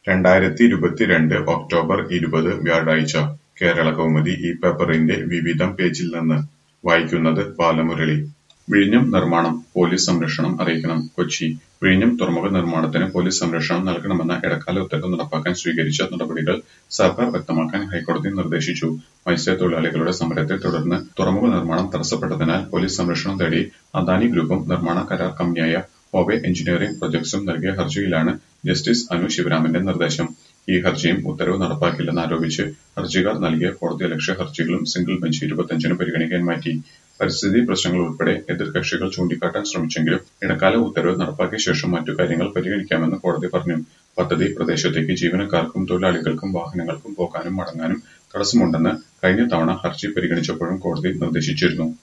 രണ്ടായിരത്തി ഇരുപത്തിരണ്ട് ഒക്ടോബർ ഇരുപത് വ്യാഴാഴ്ച കേരളകൗമുദി ഈ പേപ്പറിന്റെ വിവിധം പേജിൽ നിന്ന് വായിക്കുന്നത് ബാലമുരളി വിഴിഞ്ഞം നിർമ്മാണം പോലീസ് സംരക്ഷണം അറിയിക്കണം കൊച്ചി വിഴിഞ്ഞം തുറമുഖ നിർമ്മാണത്തിന് പോലീസ് സംരക്ഷണം നൽകണമെന്ന ഇടക്കാല ഉത്തരവ് നടപ്പാക്കാൻ സ്വീകരിച്ച നടപടികൾ സർക്കാർ വ്യക്തമാക്കാൻ ഹൈക്കോടതി നിർദ്ദേശിച്ചു മത്സ്യത്തൊഴിലാളികളുടെ സമരത്തെ തുടർന്ന് തുറമുഖ നിർമ്മാണം തടസ്സപ്പെട്ടതിനാൽ പോലീസ് സംരക്ഷണം തേടി അദാനി ഗ്രൂപ്പും നിർമ്മാണ കരാർ കമ്പനിയായ ഹോവെ എഞ്ചിനീയറിംഗ് പ്രൊജക്ട്സും നൽകിയ ഹർജിയിലാണ് ജസ്റ്റിസ് അനു ശിവരാമന്റെ നിർദ്ദേശം ഈ ഹർജിയും ഉത്തരവ് നടപ്പാക്കില്ലെന്നാരോപിച്ച് ഹർജിക്കാർ നൽകിയ കോടതിയലക്ഷ്യ ഹർജികളും സിംഗിൾ ബെഞ്ച് ഇരുപത്തിയഞ്ചിന് പരിഗണിക്കാൻ മാറ്റി പരിസ്ഥിതി പ്രശ്നങ്ങൾ ഉൾപ്പെടെ എതിർകക്ഷികൾ ചൂണ്ടിക്കാട്ടാൻ ശ്രമിച്ചെങ്കിലും ഇടക്കാല ഉത്തരവ് നടപ്പാക്കിയ ശേഷം മറ്റു കാര്യങ്ങൾ പരിഗണിക്കാമെന്ന് കോടതി പറഞ്ഞു പദ്ധതി പ്രദേശത്തേക്ക് ജീവനക്കാർക്കും തൊഴിലാളികൾക്കും വാഹനങ്ങൾക്കും പോകാനും മടങ്ങാനും തടസ്സമുണ്ടെന്ന് കഴിഞ്ഞ തവണ ഹർജി പരിഗണിച്ചപ്പോഴും കോടതി നിർദ്ദേശിച്ചിരുന്നു